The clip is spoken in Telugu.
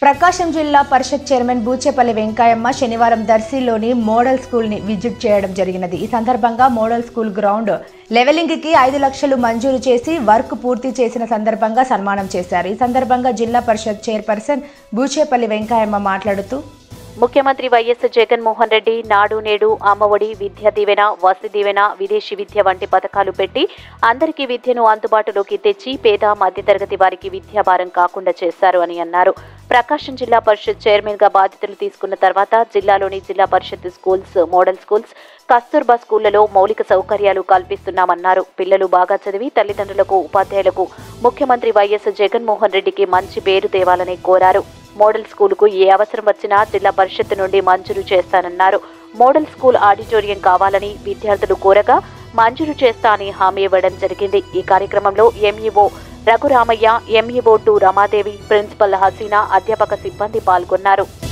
ప్రకాశం జిల్లా పరిషత్ చైర్మన్ బూచేపల్లి వెంకయ్యమ్మ శనివారం దర్శిలోని మోడల్ స్కూల్ ని విజిట్ చేయడం జరిగినది ఈ సందర్భంగా మోడల్ స్కూల్ గ్రౌండ్ లెవెలింగ్ కి ఐదు లక్షలు మంజూరు చేసి వర్క్ పూర్తి చేసిన సందర్భంగా సన్మానం చేశారు ఈ సందర్భంగా జిల్లా పరిషత్ చైర్పర్సన్ బూచేపల్లి వెంకయ్యమ్మ మాట్లాడుతూ ముఖ్యమంత్రి వైఎస్ జగన్మోహన్ రెడ్డి నాడు నేడు అమ్మఒడి విద్యా దీవెన వసతి దీవెన విదేశీ విద్య వంటి పథకాలు పెట్టి అందరికీ విద్యను అందుబాటులోకి తెచ్చి పేద మధ్యతరగతి వారికి విద్యాభారం కాకుండా చేశారు అని అన్నారు ప్రకాశం జిల్లా పరిషత్ చైర్మన్ గా బాధ్యతలు తీసుకున్న తర్వాత జిల్లాలోని zilla parishad schools model schools Kasturba స్కూళ్లలో మౌలిక సౌకర్యాలు కల్పిస్తున్నామన్నారు పిల్లలు బాగా చదివి తల్లిదండ్రులకు ఉపాధ్యాయులకు ముఖ్యమంత్రి వైఎస్ జగన్మోహన్ రెడ్డికి మంచి పేరు తేవాలని కోరారు మోడల్ స్కూలుకు ఏ అవసరం వచ్చినా జిల్లా పరిషత్ నుండి మంజూరు చేస్తానన్నారు మోడల్ స్కూల్ ఆడిటోరియం కావాలని విద్యార్థులు కోరగా మంజూరు చేస్తా అని హామీ ఇవ్వడం జరిగింది ఈ కార్యక్రమంలో MEO Raghuramayya MEO two Ramadevi principal Haseena అధ్యాపక సిబ్బంది పాల్గొన్నారు